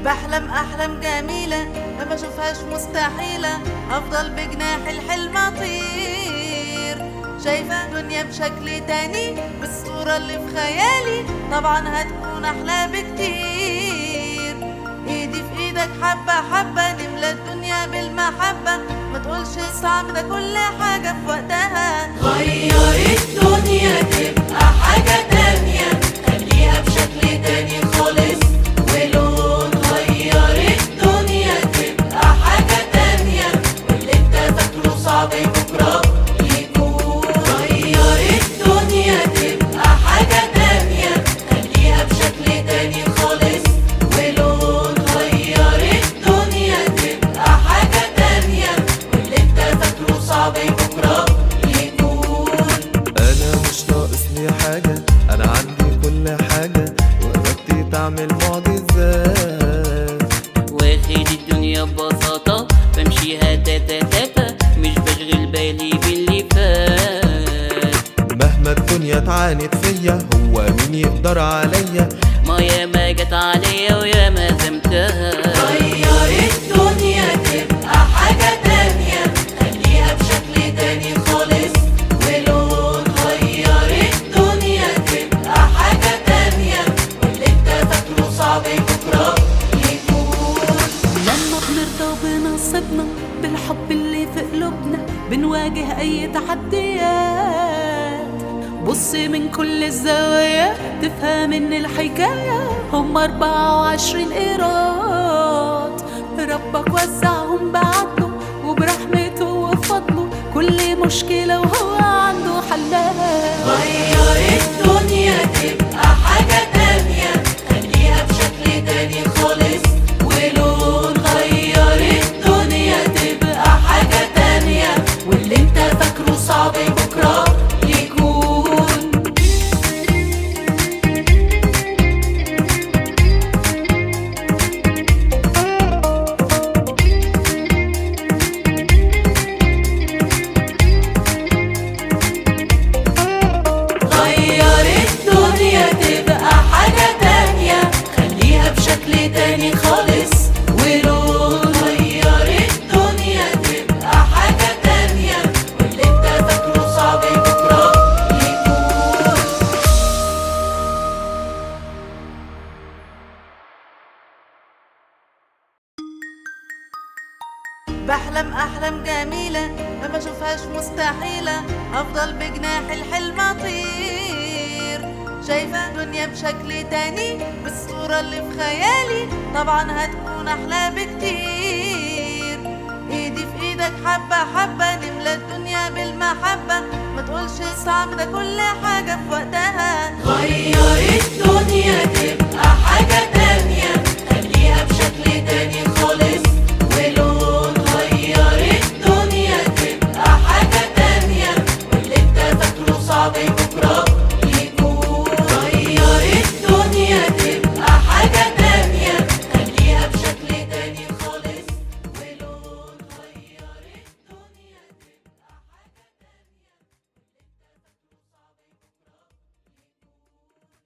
بحلم أحلام جميلة ما بشوفهاش مستحيلة أفضل بجناح الحلم أطير شايفة الدنيا بشكل تاني بالصورة اللي في خيالي طبعا هتكون أحلى بكتير إيدي في إيدك حبة حبة نملى الدنيا بالمحبة ما تقولش صعب ده كل حاجة في وقتها غير الدنيا تبقى حاجة تانية خليها بشكل تاني خالص ولون غير الدنيا تبقى حاجة تانية واللي انت فاكره صعب بكرة يكون غير الدنيا تبقى حاجة تانية خليها بشكل تاني خالص ولون غير الدنيا تبقى حاجة تانية واللي انت فاكره صعب بكرة يكون انا مش ناقصني حاجة انا عندي كل حاجة وإرادتي تعمل معجزات واخد الدنيا ببساطة بمشيها تاتا تاتا مش بشغل بالي باللي فات مهما الدنيا تعاند فيا هو مين يقدر عليا ما ياما جت عليا وياما زمتها غير الدنيا تبقى حاجة تانية خليها بشكل تاني خالص ولون غير الدنيا تبقى حاجة تانية واللي انت فاكره صعب بكرة يكون لما بنرضى بنصيبنا بالحب اللي في قلوبنا بنواجه أي تحديات بص من كل الزوايا تفهم إن الحكاية هم 24 قيراط ربك وزعهم بعدله وبرحمته وفضله كل مشكلة وهو عنده حلها غير الدنيا تبقى حاجة تانية خليها بشكل تاني خالص ولون غير الدنيا تبقى حاجة تانية واللي انت فاكره صعب بكرة يكون غير الدنيا تبقى حاجة تانية خليها بشكل تاني خالص ولون غير الدنيا تبقى حاجة تانية واللي انت فاكره صعب بكرة يكون بحلم أحلام جميلة ما بشوفهاش مستحيلة أفضل بجناح الحلم أطير شايفة الدنيا بشكل تاني بالصورة اللي في خيالي طبعا هتكون أحلى بكتير إيدي في إيدك حبة حبة نملى الدنيا بالمحبة ما تقولش صعب ده كل حاجة في وقتها غير الدنيا